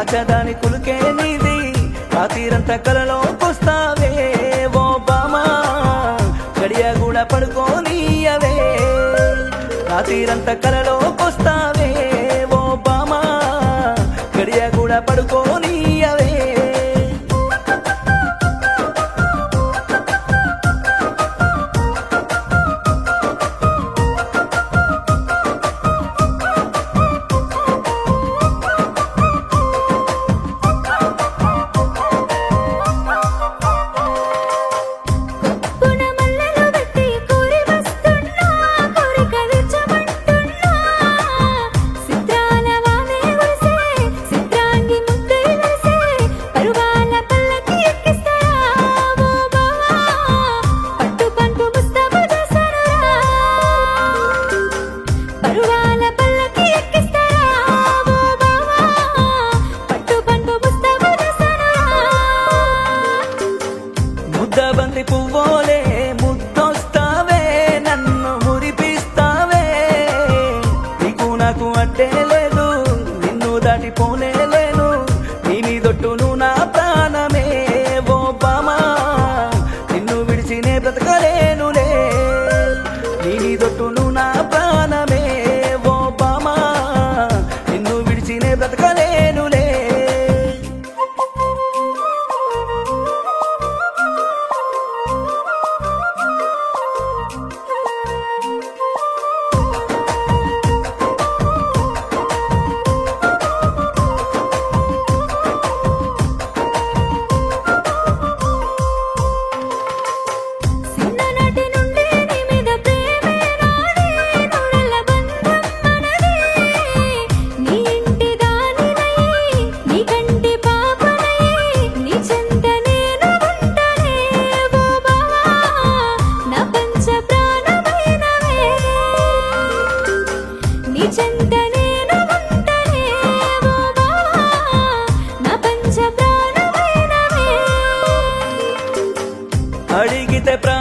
రాజధాని కులుకే నీది రాత్రిరంతా కలలోకొస్తావే ఓ బామా గడియ కూడా పడుకోనీయవే రాత్రిరంతా కలలోకొస్తావే ఓ బామా గడియ కూడా పడుకోనీయవే పున మల్లెలు పెట్టి కోరి వస్తున్నా కోరిక తీర్చమంటున్నా చిత్రాల వానే కురిసే చిత్రాంగి ముద్దై వెలిసే పరువాల పల్లకి ఎక్కిస్తారా ఓ బావా పట్టు పంపు ముస్తాబు చేశానురా పరువాల పల్లకి ఎక్కిస్తారా ఓ బావా పట్టు పంపు ముస్తాబు చేశానురా ముద్దబంతి పువ్వోలే ముద్దొస్తావే నన్ను మురిపిస్తావే నీకు నాకు అడ్డే లేదు నిన్ను దాటిపోనే లేను నీ మీదొట్టును నా ప్రాణమే ఓ బామా నిన్ను విడిచినే బ్రతకలేనులే నీ మీదొట్టును నా ప్రాణమే ఓ బామా నిన్ను విడిచినే బ్రతకలేనులే చిన్ననాటి నుండి నీ మీద ప్రేమే నాది నూరెళ్ళ బంధం మనది నీ ఇంటి దానినై నీ కంటి పాపనై నీ చెంత నేను ఉంటనే ఓ బావా నా పంచ ప్రాణమైనవే నీ చెంత నేను ఉంటనే ఓ బావా నా పంచ ప్రాణమైనవే అడిగితే ప్రా